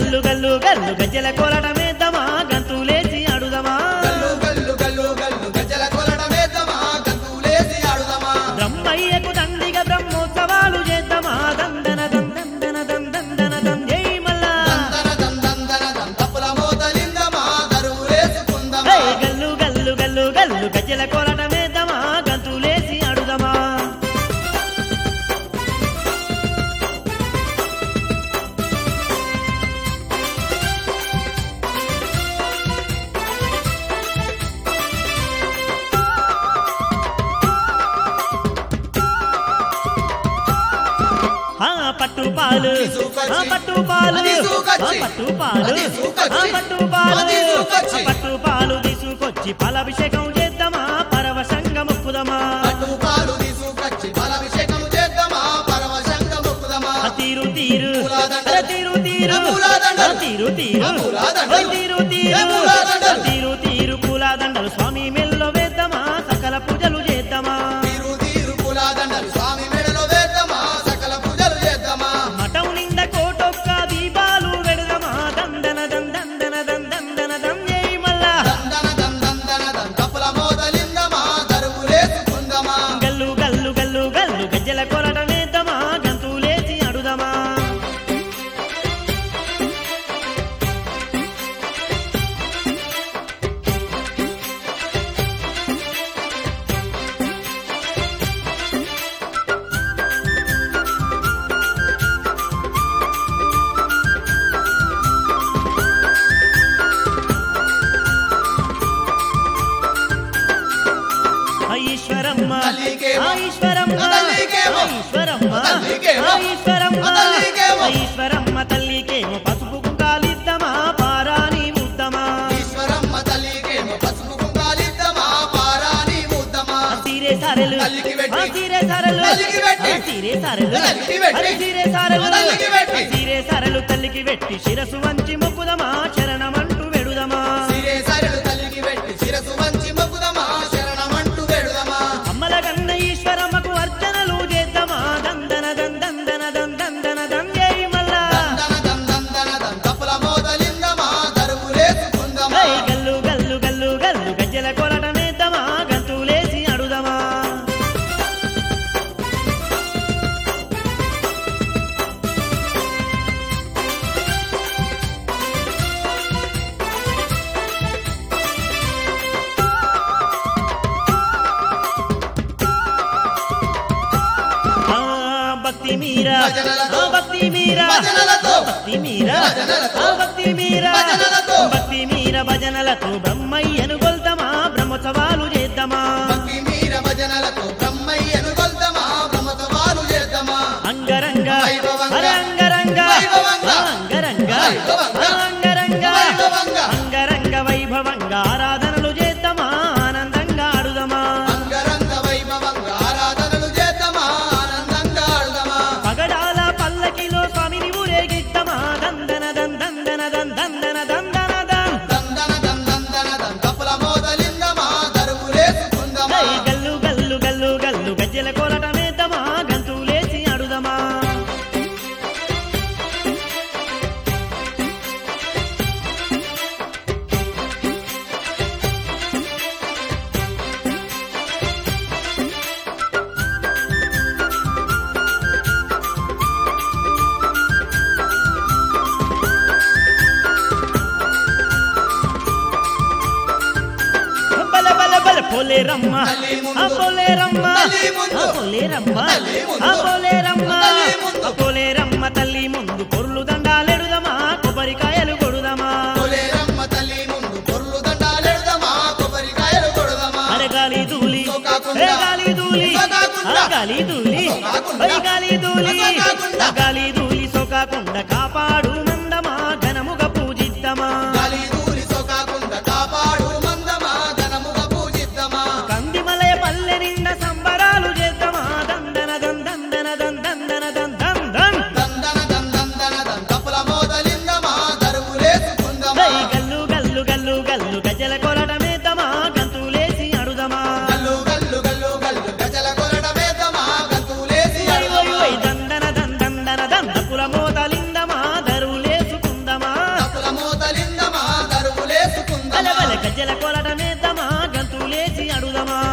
గల్లు గల్లు గల్లు గజ్జల కోలటమేద్దామా గంతులేసి అడుదమా గల్లు గల్లు గల్లు గల్లు గజ్జల కొలటమేద్దామా గంతులేసి ఆడుదామా బ్రహ్మయ్యకు దండిగా బ్రహ్మోత్సవాలు చేద్దామా దందన దందన దందన దం జై మల్లా దందన దందన దం తప్పుల మోతలిందమా దరువులేసుకుందమా హే గల్లు గల్లు గల్లు గల్లు గజ్జల కోలటమేద్దామా గంతులేసి అడుదమా ఆ పట్టు పాలు తీసుకొచ్చి. ఆ పట్టు పాలు అది తీసుకొచ్చి. ఆ పట్టు పాలు అది తీసుకొచ్చి. ఆ పట్టు పాలు అది తీసుకొచ్చి. ఆ పట్టు పాలు తీసుకొచ్చి పాలాభిషేకం చేద్దామా పరవశంగ మొక్కుదమా పట్టు పాలు తీసుకొచ్చి బలాభిషేకం చేద్దామా పరవశంగ మొక్కుదమా ఆ తీరు తీరు పూలదండలు. అరే తీరు తీరు ఆ పూలదండలు. ఆ తీరు తీరు ఆ పూలదండలు. ఓ తీరు తీరు ఆ పూలదండలు. ఆ తీరు తీరు పూలదండలు స్వామి మెల్లో వేద్దామా సకల పూజలు చేద్దామా తీరు తీరు పులాదండలు స్వామి మెడలో వేద్దామా సకల పూజలు చేద్దామా మఠం నిండా కోటొక్క దీపాలు వెడదమా దందన దందన దందన దం జై మల్లా దందన దందన దం తప్పుల మోతలిందమా దరువులేసుకుందమా గల్లు గల్లు గల్లు గల్లు గజ్జల కొరటమేద్దామా గంతులేసి అడుదమా ఈశ్వరమ్మ తల్లికేమో. ఈశ్వరమ్మ తల్లికేమో. ఈశ్వరమ్మ తల్లికేమో. ఈశ్వరమ్మ తల్లికేమో. ఈశ్వరమ్మ తల్లికేమో పసుపు కుంకాలిద్దామా పారాని ముద్దమా ఈశ్వరమ్మ తల్లికేమో పసుపు కుంకాలిద్దామా పారాని ముద్దమా సీరే సారెలు తల్లికి పెట్టి. ఆ సీరే సారెలు తల్లికి పెట్టి. ఆ సీరే సారెలు తల్లికి పెట్టి. అరే సీరే సారెలు తల్లికి పెట్టి. ఆ సీరే సారెలు తల్లికి పెట్టి శిరసు వంచి మొక్కుదమా శరణమంటూ వెడుదమా సిరే సరడు తల్లికి పెట్టి శిరసు వంచి మొక్కుదమా శరణమంటూ వేడుదమా అమ్మల కన్న ఈశ్వరమ్మకు అర్చనలు చేద్దామా దందన దందన దందన దం జై మల్లా దందన దందన దం తప్పుల మోతలిందమా దరువులేసుకుందమా హే గల్లు గల్లు గల్లు గల్లు గజ్జల కొరటమేద్దామా గంతులేసి అడుదమా ఆ, భక్తి మీరా భజనలతో. ఆ, భక్తి మీరా భజనలతో. భక్తి మీరా భజనలతో. ఆ, భక్తి మీరా భజనలతో. భక్తి మీర భజనలతో బ్రహ్మయ్యను కొల్తామా బ్రహ్మోత్సవాలు చేద్దామా భక్తి మీర భజనలతో బ్రహ్మయ్యను కొల్దమా బ్రహ్మతవాలు చేద్దామా అంగరంగ వైభవంగా. అరే అంగరంగ వైభవంగా. ఆ, అంగరంగ వైభవంగా. ఆ, అంగరంగ వైభవంగా. అంగరంగ వైభవంగా ఆరాధనలు చేద్దామా ఆనందంగా ఆడుదమా అంగరంగ వైభవంగా ఆరాధనలు చేద్దామా ఆనందంగా ఆడుదామా పగడాల పల్లకిలో స్వామిని ఊరేగిద్దమా దందన దందన దందన దందన దం దందన దందన దం తప్పుల మోతలిందమా దరువులేసుకుందమా హే గల్లు గల్లు గల్లు గల్లు గజ్జల కోలటమేద్దామా గంతులేసి ఆడుదమా బల బల బల పోలేరమ్మ తల్లి ముందు. ఆ పోలేరమ్మ తల్లి ముందు. ఆ పోలేరమ్మ తల్లి ముందు. ఆ పోలేరమ్మ తల్లి ముందు. ఆ పోలేరమ్మ తల్లి ముందు పొర్లు దండాలెడుదమా కొబ్బరికాయలు కొడుదమా కొలేరమ్మ తల్లి ముందు పొర్లు దండాలెడదామా కొబ్బరికాయలు కొడదామా అరగాలి దూలి సోకాకుండా. ఏ గాలి దూలి సోకాకుండా. ఆ గాలి దూలి సోకాకుండా. ఓయ్ గాలి దూలి సోకాకుండా. ఆ గాలి దూలి సోకాకుండా కాపాడు మందమా ఘనముగా పూజిద్దమా గాలి దూరి సోకాకుండా కాపాడు మందమా ఘనముగా పూజిద్దామా కందిమలయ పల్లె నిండా సంబరాలు చేద్దామా దందన దందన దందన దందన దం దందన దందన దం తప్పుల మోతలిందమా దరువులేసుకుందమా హై గల్లు గల్లు గల్లు గల్లు గజల కొలటమేద్దామా గంతులేసి అడుదమా గల్లు గల్లు గల్లు గల్లు గజల కొలడమేద్దామా గంతులేసి ఓయ్ ఓయ్ అడుదమా ఓయ్ దందన దందన దందపుల మోతలిందమా గనుదమా